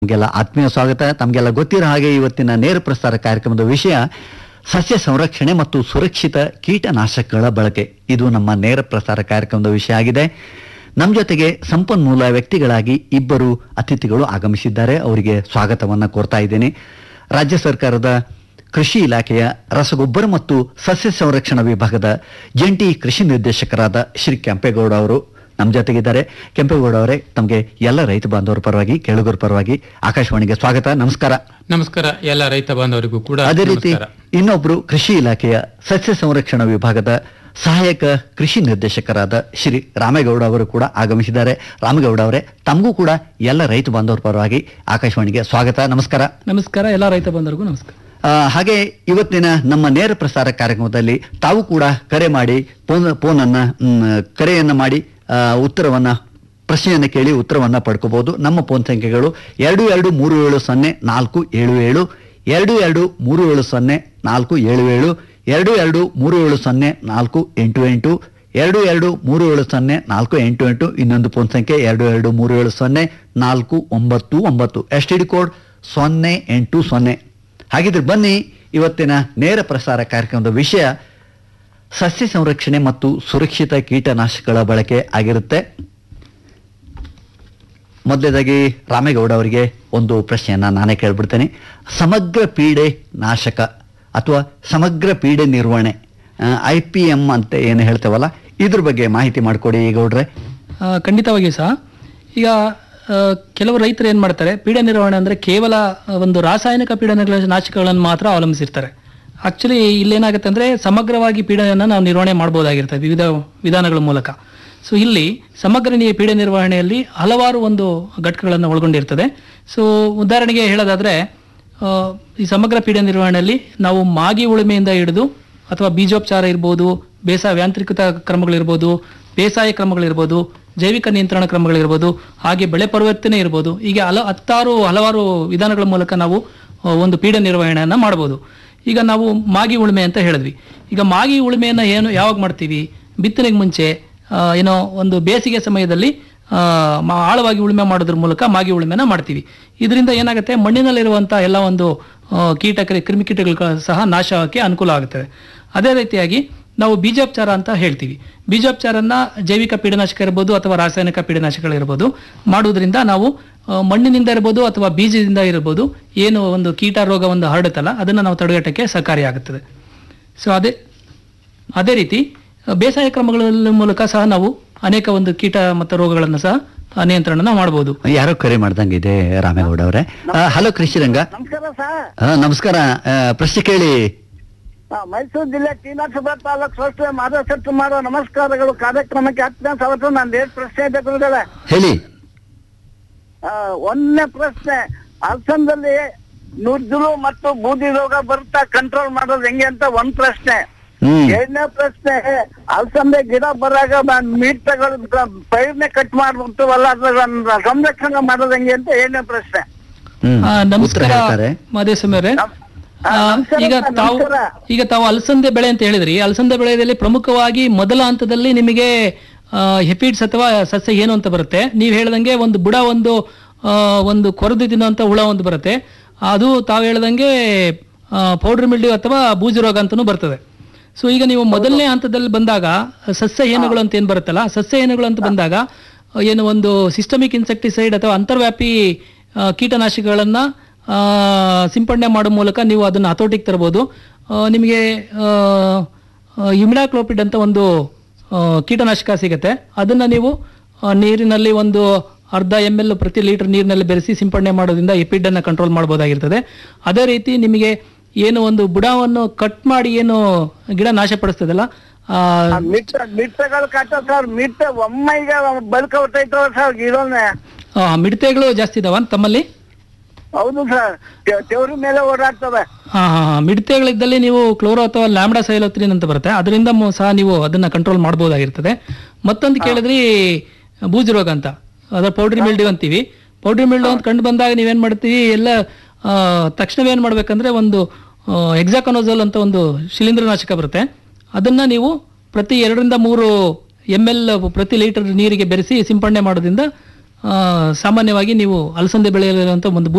ತಮಗೆಲ್ಲ ಆತ್ಮೀಯ ಸ್ವಾಗತ ತಮಗೆಲ್ಲ ಗೊತ್ತಿರೋ ಹಾಗೆ ಇವತ್ತಿನ ನೇರ ಪ್ರಸಾರ ಕಾರ್ಯಕ್ರಮದ ವಿಷಯ ಸಸ್ಯ ಸಂರಕ್ಷಣೆ ಮತ್ತು ಸುರಕ್ಷಿತ ಕೀಟನಾಶಕಗಳ ಬಳಕೆ ಇದು ನಮ್ಮ ನೇರ ಪ್ರಸಾರ ಕಾರ್ಯಕ್ರಮದ ವಿಷಯ ಆಗಿದೆ ನಮ್ಮ ಜೊತೆಗೆ ಸಂಪನ್ಮೂಲ ವ್ಯಕ್ತಿಗಳಾಗಿ ಇಬ್ಬರು ಅತಿಥಿಗಳು ಆಗಮಿಸಿದ್ದಾರೆ ಅವರಿಗೆ ಸ್ವಾಗತವನ್ನ ಕೋರ್ತಾ ಇದ್ದೇನೆ ರಾಜ್ಯ ಸರ್ಕಾರದ ಕೃಷಿ ಇಲಾಖೆಯ ರಸಗೊಬ್ಬರ ಮತ್ತು ಸಸ್ಯ ಸಂರಕ್ಷಣಾ ವಿಭಾಗದ ಜಂಟಿ ಕೃಷಿ ನಿರ್ದೇಶಕರಾದ ಶ್ರೀ ಕೆಂಪೇಗೌಡ ಅವರು ನಮ್ಮ ಜೊತೆಗಿದ್ದಾರೆ ಕೆಂಪೇಗೌಡ ಅವರೇ ತಮಗೆ ಎಲ್ಲ ರೈತ ಬಾಂಧವರ ಪರವಾಗಿ ಕೇಳುಗರ ಪರವಾಗಿ ಆಕಾಶವಾಣಿಗೆ ಸ್ವಾಗತ ನಮಸ್ಕಾರ ನಮಸ್ಕಾರ ಎಲ್ಲ ರೈತ ಬಾಂಧವರಿಗೂ ಕೂಡ ಅದೇ ರೀತಿ ನಮಸ್ಕಾರ. ಇನ್ನೊಬ್ರು ಕೃಷಿ ಇಲಾಖೆಯ ಸಸ್ಯ ಸಂರಕ್ಷಣಾ ವಿಭಾಗದ ಸಹಾಯಕ ಕೃಷಿ ನಿರ್ದೇಶಕರಾದ ಶ್ರೀ ರಾಮೇಗೌಡ ಅವರು ಕೂಡ ಆಗಮಿಸಿದ್ದಾರೆ ರಾಮೇಗೌಡ ಅವರೇ ತಮಗೂ ಕೂಡ ಎಲ್ಲ ರೈತ ಬಾಂಧವರ ಪರವಾಗಿ ಆಕಾಶವಾಣಿಗೆ ಸ್ವಾಗತ ನಮಸ್ಕಾರ ನಮಸ್ಕಾರ ಎಲ್ಲ ರೈತ ಬಂಧುರಿಗೂ ನಮಸ್ಕಾರ ಆ, ಹಾಗೆ ಇವತ್ತಿನ ನಮ್ಮ ನೇರ ಪ್ರಸಾರ ಕಾರ್ಯಕ್ರಮದಲ್ಲಿ ತಾವು ಕೂಡ ಕರೆ ಮಾಡಿ ಫೋನ್ ಫೋನನ್ನ ಮ್, ಕರೆಯನ್ನ ಮಾಡಿ ಆ, ಉತ್ತರವನ್ನ ಪ್ರಶ್ನೆಯನ್ನ ಕೇಳಿ ಉತ್ತರವನ್ನ ಪಡ್ಕೋಬಹುದು ನಮ್ಮ ಫೋನ್ ಸಂಖ್ಯೆಗಳು ಎರಡು ಎರಡು ಮೂರು ಏಳು ಸೊನ್ನೆ ನಾಲ್ಕು ಏಳು ಏಳು ಎರಡು ಎರಡು ಮೂರು ಏಳು ಸೊನ್ನೆ ನಾಲ್ಕು ಏಳು ಏಳು ಎರಡು ಎರಡು ಮೂರು ಏಳು ಸೊನ್ನೆ ನಾಲ್ಕು ಎಂಟು ಎಂಟು ಎರಡು ಎರಡು ಮೂರು ಏಳು ಸೊನ್ನೆ ನಾಲ್ಕು ಎಂಟು ಎಂಟು ಇನ್ನೊಂದು ಫೋನ್ ಸಂಖ್ಯೆ ಎರಡು ಎರಡು ಮೂರು ಏಳು ಸೊನ್ನೆ ನಾಲ್ಕು ಒಂಬತ್ತು ಒಂಬತ್ತು ಎಸ್ ಟಿ ಡಿ ಕೋಡ್ ಸೊನ್ನೆ ಎಂಟು ಸೊನ್ನೆ ಹಾಗಿದ್ರೆ ಬನ್ನಿ ಇವತ್ತಿನ ನೇರ ಪ್ರಸಾರ ಕಾರ್ಯಕ್ರಮದ ವಿಷಯ ಸಸ್ಯ ಸಂರಕ್ಷಣೆ ಮತ್ತು ಸುರಕ್ಷಿತ ಕೀಟನಾಶಕಗಳ ಬಳಕೆ ಆಗಿರುತ್ತೆ ಮೊದಲೇದಾಗಿ ರಾಮೇಗೌಡ ಅವರಿಗೆ ಒಂದು ಪ್ರಶ್ನೆಯನ್ನ ನಾನೇ ಕೇಳ್ಬಿಡ್ತೇನೆ ಸಮಗ್ರ ಪೀಡೆ ನಾಶಕ ಅಥವಾ ಸಮಗ್ರ ಪೀಡೆ ನಿರ್ವಹಣೆ ಐ ಪಿ ಎಂ ಅಂತ ಏನು ಹೇಳ್ತೇವಲ್ಲ ಇದ್ರ ಬಗ್ಗೆ ಮಾಹಿತಿ ಮಾಡಿಕೊಡಿ ಗೌಡ್ರೆ ಆ, ಖಂಡಿತವಾಗಿಯೂ ಸಹ ಈಗ ಆ, ಕೆಲವು ರೈತರು ಏನು ಮಾಡ್ತಾರೆ ಪೀಡೆ ನಿರ್ವಹಣೆ ಅಂದರೆ ಕೇವಲ ಆ, ಒಂದು ರಾಸಾಯನಿಕ ಪೀಡನಗಳ ನಾಶಕಗಳನ್ನು ಮಾತ್ರ ಅವಲಂಬಿಸಿರ್ತಾರೆ ಆಕ್ಚುಲಿ ಇಲ್ಲೇನಾಗುತ್ತೆ ಅಂದರೆ ಸಮಗ್ರವಾಗಿ ಪೀಡೆಯನ್ನು ನಾವು ನಿರ್ವಹಣೆ ಮಾಡ್ಬೋದಾಗಿರ್ತದೆ ವಿವಿಧ ವಿಧಾನಗಳ ಮೂಲಕ ಸೊ ಇಲ್ಲಿ ಸಮಗ್ರ ನಿ- ಪೀಡೆ ನಿರ್ವಹಣೆಯಲ್ಲಿ ಹಲವಾರು ಒಂದು ಘಟಕಗಳನ್ನು ಒಳಗೊಂಡಿರ್ತದೆ ಸೊ ಉದಾಹರಣೆಗೆ ಹೇಳೋದಾದರೆ ಆ, ಈ ಸಮಗ್ರ ಪೀಡೆ ನಿರ್ವಹಣೆಯಲ್ಲಿ ನಾವು ಮಾಗಿ ಉಳುಮೆಯಿಂದ ಹಿಡಿದು ಅಥವಾ ಬೀಜೋಪಚಾರ ಇರ್ಬೋದು ಬೇಸಾಯ ಯಾಂತ್ರಿಕತ ಕ್ರಮಗಳಿರ್ಬೋದು ಬೇಸಾಯ ಕ್ರಮಗಳಿರ್ಬೋದು ಜೈವಿಕ ನಿಯಂತ್ರಣ ಕ್ರಮಗಳಿರ್ಬೋದು ಹಾಗೆ ಬೆಳೆ ಪರಿವರ್ತನೆ ಇರ್ಬೋದು ಹೀಗೆ ಹಲ ಹತ್ತಾರು ಹಲವಾರು ವಿಧಾನಗಳ ಮೂಲಕ ನಾವು ಆ, ಒಂದು ಪೀಡೆ ನಿರ್ವಹಣೆಯನ್ನು ಮಾಡ್ಬೋದು ಈಗ ನಾವು ಮಾಗಿ ಉಳುಮೆ ಅಂತ ಹೇಳಿದ್ವಿ ಈಗ ಮಾಗಿ ಉಳುಮೆಯನ್ನು ಏನು ಯಾವಾಗ ಮಾಡ್ತೀವಿ ಬಿತ್ತನೆಗೆ ಮುಂಚೆ ಆ, ಏನೋ ಒಂದು ಬೇಸಿಗೆ ಸಮಯದಲ್ಲಿ ಆ, ಮ- ಆಳವಾಗಿ ಉಳುಮೆ ಮಾಡೋದ್ರ ಮೂಲಕ ಮಾಗಿ ಉಳುಮೆನ ಮಾಡ್ತೀವಿ ಇದರಿಂದ ಏನಾಗುತ್ತೆ ಮಣ್ಣಿನಲ್ಲಿರುವಂಥ ಎಲ್ಲ ಒಂದು ಆ, ಕೀಟಕ ಕ್ರಿಮಿಕೀಟಗಳು ಸಹ ನಾಶ ಆಗಕ್ಕೆ ಅನುಕೂಲ ಆಗುತ್ತದೆ ಅದೇ ರೀತಿಯಾಗಿ ನಾವು ಬೀಜೋಪಚಾರ ಅಂತ ಹೇಳ್ತೀವಿ ಬೀಜೋಪಚಾರನ ಜೈವಿಕ ಪೀಡನಾಶಕ ಇರ್ಬೋದು ಅಥವಾ ರಾಸಾಯನಿಕ ಪೀಡನಾಶಕಗಳಿರ್ಬೋದು ಮಾಡೋದ್ರಿಂದ ನಾವು ಆ, ಮಣ್ಣಿನಿಂದ ಇರ್ಬೋದು ಅಥವಾ ಬೀಜದಿಂದ ಇರ್ಬೋದು ಏನು ಒಂದು ಕೀಟ ರೋಗ ಒಂದು ಹರಡುತ್ತಲ್ಲ ಅದನ್ನು ನಾವು ತಡೆಗಟ್ಟಕ್ಕೆ ಸಹಕಾರಿಯಾಗುತ್ತದೆ ಸೊ ಅದೇ ಅದೇ ರೀತಿ ಆ, ಬೇಸಾಯ ಕ್ರಮಗಳ ಮೂಲಕ ಸಹ ನಾವು ಅನೇಕ ಒಂದು ಕೀಟ ಮತ್ತು ರೋಗಗಳನ್ನು ಸಹ ಆ, ನಿಯಂತ್ರಣ ಮಾಡಬಹುದು ಯಾರೋ ಕರೆ ಮಾಡ್ದಂಗಿದೆ ರಾಮೇಗೌಡ ಅವರೇ ಹಲೋ ಕೃಷಿರಂಗ ನಮಸ್ಕಾರ ಸರ್ ಆ, ನಮಸ್ಕಾರ ಆ, ಪ್ರಶ್ನೆ ಕೇಳಿ ಆ, ಮೈಸೂರು ಜಿಲ್ಲೆ ಟಿ ನರಸೀಪುರ ತಾಲೂಕು ಸಂಸ್ಥೆ ಮಾರ್ಗದರ್ಶನ ಮಾಡೋ ನಮಸ್ಕಾರಗಳು ಕಾರ್ಯಕ್ರಮಕ್ಕೆ ಹತ್ತನೇ ಸಾವಿರ ನಾನು ಏನ್ ಪ್ರಶ್ನೆ ಇದೆ ಗುರುಗಳೇ ಹೇಳಿ ಆ, ಒಂದನೇ ಪ್ರಶ್ನೆ ಅಲ್ಸಂದಲ್ಲಿ ನುಜ್ಜುಲು ಮತ್ತು ಬೂದಿ ರೋಗ ಬರುತ್ತಾ ಕಂಟ್ರೋಲ್ ಮಾಡೋದು ಹೆಂಗೆ ಅಂತ ಒಂದ್ ಪ್ರಶ್ನೆ ಹ್ಮ್ ಎರಡನೇ ಪ್ರಶ್ನೆ ಅಲ್ಸಂದೆ ಗಿಡ ಬರಾಗ ಮೀಟ್ ತಗೊಳ್ಳೋ ಪೈರ್ನೆ ಕಟ್ ಮಾಡ್ಬಿಡ್ತೀವಲ್ಲ ಅದ್ರ ಸಂರಕ್ಷಣೆ ಮಾಡೋದು ಹೆಂಗೆ ಅಂತ ಎರಡನೇ ಪ್ರಶ್ನೆ ಹ್ಮ್ ಆ, ಉತ್ತರ ನಮಸ್ಕಾರ ಹೇಳ್ತಾರೆ ಮಾದೇಸ್ವಾಮಿ ಅವರೇ ನಮ್- ಆ, ಆ, ನಮಸ್ಕಾರ ಈಗ ಸರ್, ತಾವು ನಮಸ್ಕಾರ. ಈಗ ತಾವು ಅಲಸಂದೆ ಬೆಳೆ ಅಂತ ಹೇಳಿದ್ರಿ ಅಲಸಂದೆ ಬೆಳೆಯಲ್ಲಿ ಪ್ರಮುಖವಾಗಿ ಮೊದಲ ಹಂತದಲ್ಲಿ ನಿಮಗೆ ಹೆಪಿಡ್ಸ್ ಅಥವಾ ಸಸ್ಯ ಏನು ಅಂತ ಬರುತ್ತೆ ನೀವು ಹೇಳ್ದಂಗೆ ಒಂದು ಬುಡ ಒಂದು ಆ, ಒಂದು ಕೊರೆದು ತಿನ್ನುವಂತ ಹುಳ ಒಂದು ಬರುತ್ತೆ ಅದು ತಾವು ಹೇಳ್ದಂಗೆ ಪೌಡರ್ ಮಿಲ್ಡ್ಯೂ ಅಥವಾ ಬೂಜು ರೋಗ ಅಂತಲೂ ಬರ್ತದೆ ಸೊ ಈಗ ನೀವು ಮೊದಲನೇ ಹಂತದಲ್ಲಿ ಬಂದಾಗ ಸಸ್ಯ ಹೇನುಗಳು ಅಂತ ಏನು ಬರುತ್ತಲ್ಲ ಸಸ್ಯ ಹೇನುಗಳು ಅಂತ ಬಂದಾಗ ಆ, ಏನು ಒಂದು ಸಿಸ್ಟಮಿಕ್ ಇನ್ಸೆಕ್ಟಿಸೈಡ್ ಅಥವಾ ಅಂತರ್ವ್ಯಾಪಿ ಆ, ಕೀಟನಾಶಕಗಳನ್ನ ಆ, ಸಿಂಪಡಣೆ ಮಾಡೋ ಮೂಲಕ ನೀವು ಅದನ್ನು ಹತೋಟಿಗೆ ತರ್ಬೋದು ಆ, ನಿಮಗೆ ಯುಮಿನಾಕ್ಲೋಪಿಡ್ ಅಂತ ಒಂದು ಆ, ಕೀಟನಾಶಕ ಸಿಗುತ್ತೆ ಅದನ್ನು ನೀವು ಆ, ನೀರಿನಲ್ಲಿ ಒಂದು ಅರ್ಧ ಎಮ್ ಎಲ್ ಪ್ರತಿ ಲೀಟರ್ ನೀರಿನಲ್ಲಿ ಬೆರೆಸಿ ಸಿಂಪಡಣೆ ಮಾಡೋದ್ರಿಂದ ಎಪಿಡನ್ನು ಕಂಟ್ರೋಲ್ ಮಾಡ್ಬೋದಾಗಿರ್ತದೆ ಅದೇ ರೀತಿ ನಿಮಗೆ ಏನು ಒಂದು ಬುಡವನ್ನು ಕಟ್ ಮಾಡಿ ಏನು ಗಿಡ ನಾಶಪಡಿಸ್ತದಲ್ಲ ಆ, ಆ ಮಿಟ್ಟ ಮಿಟ್ಟಗಳು ಕಟ್ಟ ಸರ್ ಮಿಟ್ಟ ಒಮ್ಮೆ ಈಗ ಬಲ್ಕ ಹೊಟ್ಟೈತವ ಸರ್ ಗಿಡನೆ ಆ, ಮಿಡತೆಗಳು ಜಾಸ್ತಿ ಇದಾವ ತಮ್ಮಲ್ಲಿ ಹೌದು ಸರ್ ತೆವ್ರ ಮೇಲೆ ಓಡಾಡ್ತವೆ ಹಾ ಹಾ ಹಾ ಮಿಡತೆಗಳಿದ್ದಲ್ಲಿ ನೀವು ಕ್ಲೋರೋ ಅಥವಾ ಲ್ಯಾಂಬ್ಡಾ ಸೈಲೋತ್ರಿನ್ ಅಂತ ಬರುತ್ತೆ ಅದರಿಂದ ಮು- ಸಹ ನೀವು ಅದನ್ನ ಕಂಟ್ರೋಲ್ ಮಾಡ್ಬೋದಾಗಿರ್ತದೆ ಮತ್ತೊಂದು ಕೇಳಿದ್ರಿ ಬೂಜು ರೋಗ ಅಂತ ಅದರ ಪೌಡ್ರಿ ಮಿಲ್ಡ್ಯೂ ಅಂತೀವಿ ಪೌಡ್ರಿ ಮಿಲ್ಡ್ಯೂ ಅಂತ ಕಂಡು ಬಂದಾಗ ನೀವೇನ್ ಮಾಡ್ತೀವಿ ಎಲ್ಲ ಆ, ತಕ್ಷಣವೇ ಏನ್ ಮಾಡ್ಬೇಕಂದ್ರೆ ಒಂದು ಎಕ್ಸಾಕನೋಸೋಲ್ ಅಂತ ಒಂದು ಶಿಲೀಂಧ್ರನಾಶಕ ಬರುತ್ತೆ ಅದನ್ನ ನೀವು ಪ್ರತಿ ಎರಡರಿಂದ ಮೂರು ಎಮ್ ಎಲ್ ಪ್ರತಿ ಲೀಟರ್ ನೀರಿಗೆ ಬೆರೆಸಿ ಸಿಂಪಡಣೆ ಮಾಡೋದ್ರಿಂದ ಆ, ಸಾಮಾನ್ಯವಾಗಿ ನೀವು ಅಲಸಂದೆ ಬೆಳೆಯಲಿರುವಂಥ ಒಂದು